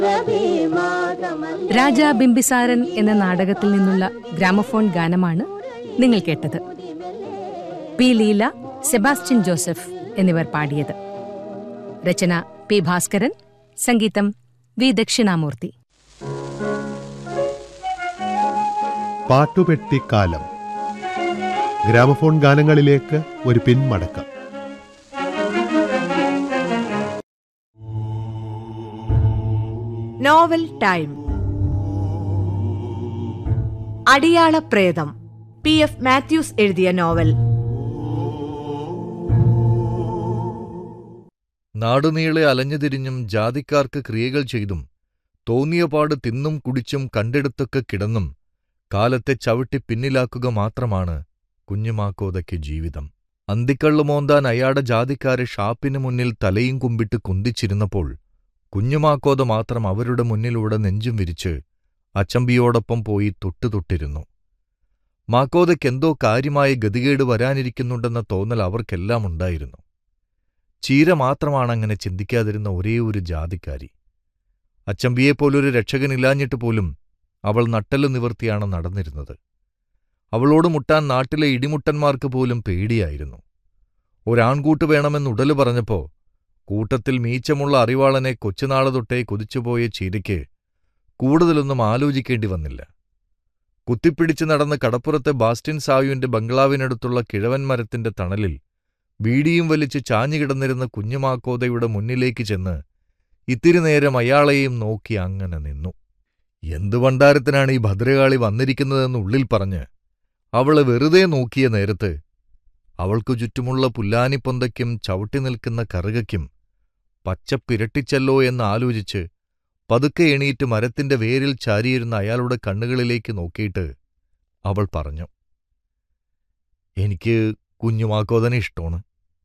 രാജാ ബിംബിസാരൻ എന്ന നാടകത്തിൽ നിന്നുള്ള ഗ്രാമഫോൺ ഗാനമാണ് നിങ്ങൾ കേട്ടത് പി ലീല സെബാസ്റ്റ്യൻ ജോസഫ് എന്നിവർ പാടിയത് രചന പി ഭാസ്കരൻ സംഗീതം വി ദക്ഷിണാമൂർത്തി പാട്ടുപെട്ടിക്കാലം ഗ്രാമഫോൺ ഗാനങ്ങളിലേക്ക് ഒരു പിന്മടക്കം നോവൽ ടൈം അടിയാള പ്രേതം പി എഫ് മാത്യൂസ് എഴുതിയ നോവൽ നാടുനീളെ അലഞ്ഞുതിരിഞ്ഞും ജാതിക്കാർക്ക് ക്രിയകൾ ചെയ്തും തോന്നിയപാട് തിന്നും കുടിച്ചും കണ്ടെടുത്തൊക്കെ കിടന്നും കാലത്തെ ചവിട്ടി പിന്നിലാക്കുക മാത്രമാണ് കുഞ്ഞുമാക്കോതയ്ക്ക് ജീവിതം അന്തിക്കള്ളു മോന്താൻ അയാടെ ജാതിക്കാരെ ഷാപ്പിന് മുന്നിൽ തലയും കുമ്പിട്ട് കുന്തിച്ചിരുന്നപ്പോൾ കുഞ്ഞുമാക്കോത മാത്രം അവരുടെ മുന്നിലൂടെ നെഞ്ചും വിരിച്ച് അച്ചമ്പിയോടൊപ്പം പോയി തൊട്ടുതൊട്ടിരുന്നു മാക്കോതയ്ക്കെന്തോ കാര്യമായ ഗതികേട് വരാനിരിക്കുന്നുണ്ടെന്ന തോന്നൽ അവർക്കെല്ലാം ഉണ്ടായിരുന്നു ചീര മാത്രമാണ് അങ്ങനെ ചിന്തിക്കാതിരുന്ന ഒരേ ഒരു ജാതിക്കാരി അച്ചമ്പിയെപ്പോലൊരു രക്ഷകനില്ലാഞ്ഞിട്ട് പോലും അവൾ നട്ടല് നിവർത്തിയാണ് നടന്നിരുന്നത് അവളോട് മുട്ടാൻ നാട്ടിലെ ഇടിമുട്ടന്മാർക്ക് പോലും പേടിയായിരുന്നു ഒരാൺകൂട്ട് വേണമെന്ന് ഉടല് പറഞ്ഞപ്പോ കൂട്ടത്തിൽ മീച്ചമുള്ള അറിവാളനെ കൊച്ചുനാള് തൊട്ടേ കൊതിച്ചുപോയ ചീരയ്ക്ക് കൂടുതലൊന്നും ആലോചിക്കേണ്ടി വന്നില്ല കുത്തിപ്പിടിച്ച് നടന്ന് കടപ്പുറത്തെ ബാസ്റ്റിൻ സായുവിന്റെ ബംഗ്ലാവിനടുത്തുള്ള കിഴവൻ മരത്തിന്റെ തണലിൽ ബീഡിയും വലിച്ച് ചാഞ്ഞുകിടന്നിരുന്ന കുഞ്ഞുമാക്കോതയുടെ മുന്നിലേക്ക് ചെന്ന് ഇത്തിരി നേരം അയാളെയും നോക്കി അങ്ങനെ നിന്നു എന്തു ഭണ്ഡാരത്തിനാണ് ഈ ഭദ്രകാളി വന്നിരിക്കുന്നതെന്ന് ഉള്ളിൽ പറഞ്ഞ് അവളെ വെറുതെ നോക്കിയ നേരത്ത് അവൾക്കു ചുറ്റുമുള്ള പുല്ലാനിപ്പൊന്തയ്ക്കും ചവിട്ടി നിൽക്കുന്ന കറുകയ്ക്കും പച്ചപ്പിരട്ടിച്ചല്ലോ എന്ന് ആലോചിച്ച് പതുക്കെ എണീറ്റ് മരത്തിന്റെ വേരിൽ ചാരിയിരുന്ന അയാളുടെ കണ്ണുകളിലേക്ക് നോക്കിയിട്ട് അവൾ പറഞ്ഞു എനിക്ക് കുഞ്ഞുമാക്കോതനെ ഇഷ്ടമാണ്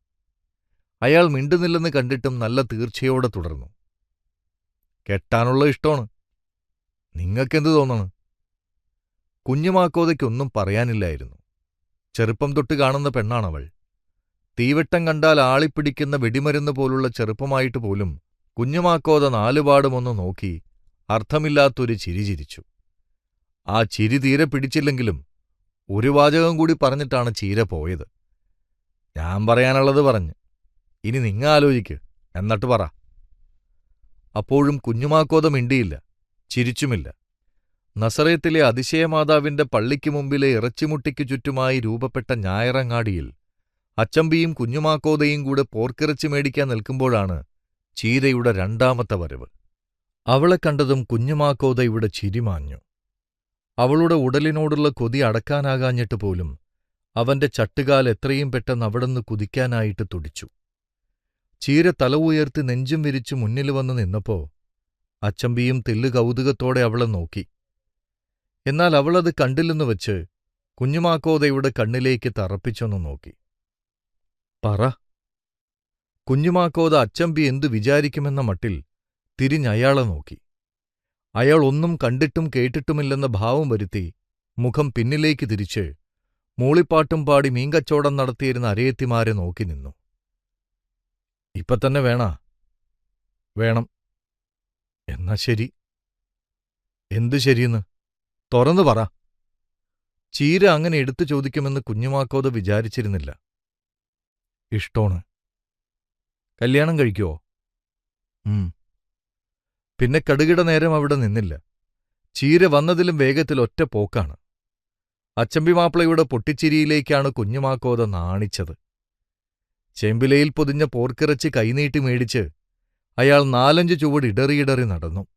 അയാൾ മിണ്ടുന്നില്ലെന്ന് കണ്ടിട്ടും നല്ല തീർച്ചയോടെ തുടർന്നു കെട്ടാനുള്ള ഇഷ്ടമാണ് നിങ്ങൾക്കെന്ത് തോന്നണ് കുഞ്ഞുമാക്കോതയ്ക്കൊന്നും പറയാനില്ലായിരുന്നു ചെറുപ്പം തൊട്ട് കാണുന്ന പെണ്ണാണവൾ തീവെട്ടം കണ്ടാൽ ആളിപ്പിടിക്കുന്ന വെടിമരുന്ന് പോലുള്ള ചെറുപ്പമായിട്ട് പോലും കുഞ്ഞുമാക്കോത നാലുപാടുമൊന്ന് നോക്കി അർത്ഥമില്ലാത്തൊരു ചിരി ചിരിച്ചു ആ ചിരി തീരെ പിടിച്ചില്ലെങ്കിലും ഒരു വാചകം കൂടി പറഞ്ഞിട്ടാണ് ചീര പോയത് ഞാൻ പറയാനുള്ളത് പറഞ്ഞ് ഇനി നിങ്ങ ആലോചിക്ക് എന്നിട്ട് പറ അപ്പോഴും കുഞ്ഞുമാക്കോത മിണ്ടിയില്ല ചിരിച്ചുമില്ല നസറയത്തിലെ അതിശയമാതാവിന്റെ പള്ളിക്ക് മുമ്പിലെ ഇറച്ചിമുട്ടിക്കു ചുറ്റുമായി രൂപപ്പെട്ട ഞായറങ്ങാടിയിൽ അച്ചമ്പിയും കുഞ്ഞുമാക്കോതയും കൂടെ പോർക്കിറച്ചി മേടിക്കാൻ നിൽക്കുമ്പോഴാണ് ചീരയുടെ രണ്ടാമത്തെ വരവ് അവളെ കണ്ടതും കുഞ്ഞുമാക്കോതയുടെ ചിരിമാഞ്ഞു അവളുടെ ഉടലിനോടുള്ള കൊതി അടക്കാനാകാഞ്ഞിട്ട് പോലും അവന്റെ ചട്ടുകാൽ എത്രയും പെട്ടെന്ന് അവിടുന്ന് കുതിക്കാനായിട്ട് തുടിച്ചു ചീര തല ഉയർത്തി നെഞ്ചും വിരിച്ചു മുന്നിൽ വന്ന് നിന്നപ്പോ അച്ചമ്പിയും തെല്ലു കൗതുകത്തോടെ അവളെ നോക്കി എന്നാൽ അവളത് കണ്ടില്ലെന്ന് വെച്ച് കുഞ്ഞുമാക്കോതയുടെ കണ്ണിലേക്ക് തറപ്പിച്ചൊന്നു നോക്കി പറ കുഞ്ഞുമാക്കോത അച്ചമ്പി എന്തു വിചാരിക്കുമെന്ന മട്ടിൽ തിരിഞ്ഞയാളെ നോക്കി അയാൾ ഒന്നും കണ്ടിട്ടും കേട്ടിട്ടുമില്ലെന്ന ഭാവം വരുത്തി മുഖം പിന്നിലേക്ക് തിരിച്ച് മൂളിപ്പാട്ടും പാടി മീൻകച്ചോടം നടത്തിയിരുന്ന അരയത്തിമാരെ നോക്കി നിന്നു ഇപ്പൊ തന്നെ വേണാ വേണം എന്നാ ശരി എന്തു ശരിയെന്ന് തുറന്നു പറ ചീര അങ്ങനെ എടുത്തു ചോദിക്കുമെന്ന് കുഞ്ഞുമാക്കോത വിചാരിച്ചിരുന്നില്ല ഇഷ്ടോണ് കല്യാണം കഴിക്കുവോ ഉം പിന്നെ കടുകിട നേരം അവിടെ നിന്നില്ല ചീര വന്നതിലും വേഗത്തിൽ ഒറ്റ പോക്കാണ് അച്ചമ്പി മാപ്പിളയുടെ പൊട്ടിച്ചിരിയിലേക്കാണ് കുഞ്ഞുമാക്കോത നാണിച്ചത് ചെമ്പിലയിൽ പൊതിഞ്ഞ പോർക്കിറച്ചി കൈനീട്ടി മേടിച്ച് അയാൾ നാലഞ്ച് ചുവട് ഇടറിയിടറി നടന്നു